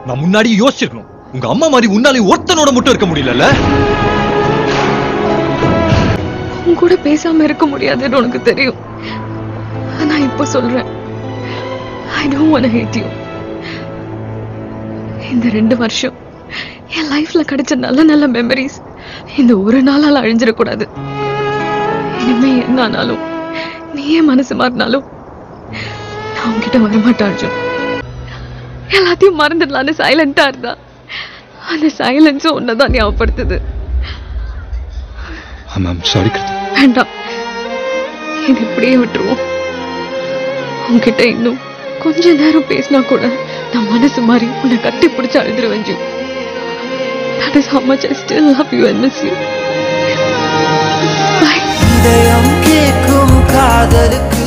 நான் முன்னாடி யோசிச்சிருக்கணும் உங்க அம்மா மாதிரி உன்னாலே ஒருத்தனோட மட்டும் இருக்க முடியலல்ல உன் கூட பேசாம இருக்க முடியாதுன்னு உனக்கு தெரியும் ஆனா இப்ப சொல்றேன் I don't want hate you இந்த ரெண்டு வருஷம் என் லைஃப்ல கிடைச்ச நல்ல நல்ல மெமரிஸ் இந்த ஒரு நாளால அழிஞ்சிடக்கூடாது இனிமே என்ன ஆனாலும் நீயே மனசு மாறினாலும் நான் உன்கிட்ட வரமாட்டேன் அர்ஜுன் எல்லாத்தையும் மறந்துடலான்னு சைலண்டா இருந்தா அந்த சைலன்ஸும் உன்னதான் ஞாபகப்படுத்துது மேம் சாரி கிருத்தி வேண்டாம் இது இப்படியே விட்டுருவோம் உன்கிட்ட இன்னும் கொஞ்ச நேரம் பேசினா கூட நான் மனசு மாறி உன்னை கட்டி பிடிச்சு அழுதுருவேன் ஜூ that is how much I still love you and miss you bye இதயம் கேட்கும் காதலுக்கு